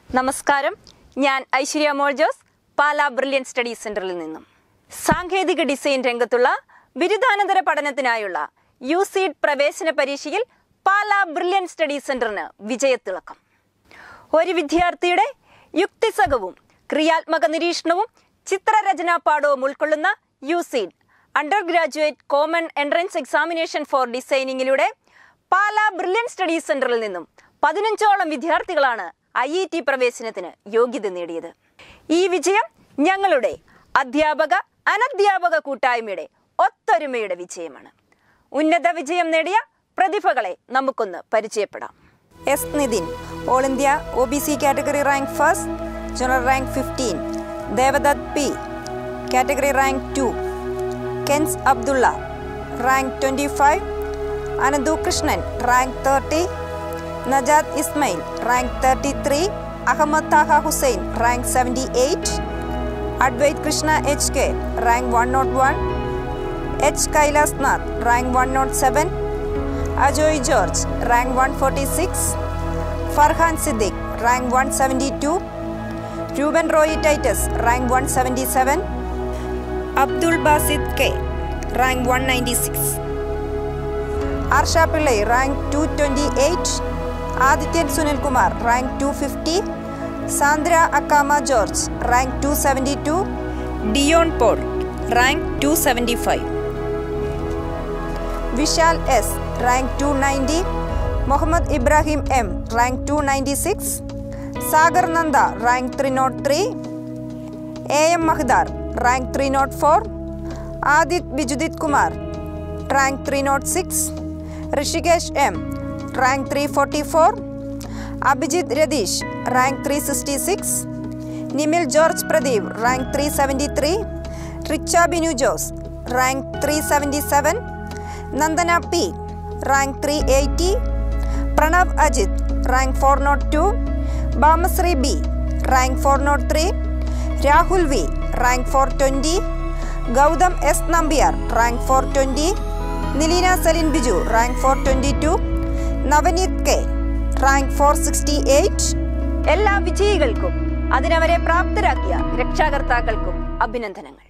നമസ്കാരം ഞാൻ Aishwarya Mol Jose Pala brilliant study സെന്ററിൽ നിന്നും സാങ്കേതിക ഡിസൈൻ രംഗത്തുള്ള ബിരുദാനന്തര പഠനത്തിനായുള്ള യു സീഡ് പ്രവേശന പരീക്ഷയിൽ പാല ബ്രില്യൻ സ്റ്റഡി സെന്ററിന് വിജയത്തിളക്കം ഒരു വിദ്യാർത്ഥിയുടെ യുക്തിസഹവും ക്രിയാത്മക നിരീക്ഷണവും ചിത്രരചനാ പാഠവും ഉൾക്കൊള്ളുന്ന UCEED undergraduate common entrance examination for ഡിസൈനിങ്ങിലൂടെ പാല ബ്രില്യൻ സ്റ്റഡി സെന്ററിൽ നിന്നും പതിനഞ്ചോളം വിദ്യാർത്ഥികളാണ് ഐ ഇ ടി പ്രവേശനത്തിന് യോഗ്യത നേടിയത് ഈ വിജയം ഞങ്ങളുടെ അധ്യാപക അനധ്യാപക കൂട്ടായ്മയുടെ ഒത്തൊരുമയുടെ വിജയമാണ് ഉന്നത വിജയം നേടിയ പ്രതിഭകളെ നമുക്കൊന്ന് പരിചയപ്പെടാം S Nitin all India O B C category rank first general rank fifteen Devadath P category rank two Kens Abdulla rank twenty five Ananthu Krishnan rank thirty Najad Ismail rank thirty three Ahammed Thaha Hussain rank seventy eight Adwaith Krishna H K rank one nought one H Kailas Nath rank one nought seven Ajoy George rank one forty six Farhan Siddique rank one seventy two രൂപൻ Roy Titus rank one seventy seven Abdul Basid K rank one ninety six Arsha Pillai rank two twenty eight Adithyan Sunilkumar rank two fifty Sandra Akkamma George rank two seventy two Dion Paul rank two seventy five Vishal S rank two ninety Muhammed Ibrahim M rank two ninety six Sagar Nanda rank three nought three A M Mahdar rank three nought four Adith Bijudith Kumar rank three nought six Rishikesh M rank three forty four Abhijith Ratheesh rank three sixty six Nimil George Pradeep rank three seventy three Richa Binu Jose rank three seventy seven Nandana P rank three eighty Pranav Ajith rank four nought two Bhamasree B rank four nought three Rahul V rank four twenty Gautham S Nambiar rank four twenty Nileena Salin Biju rank four twenty two Navaneeth K rank four sixty eight എല്ലാ വിജയികൾക്കും അതിനവരെ പ്രാപ്തരാക്കിയ രക്ഷാകർത്താക്കൾക്കും അഭിനന്ദനങ്ങൾ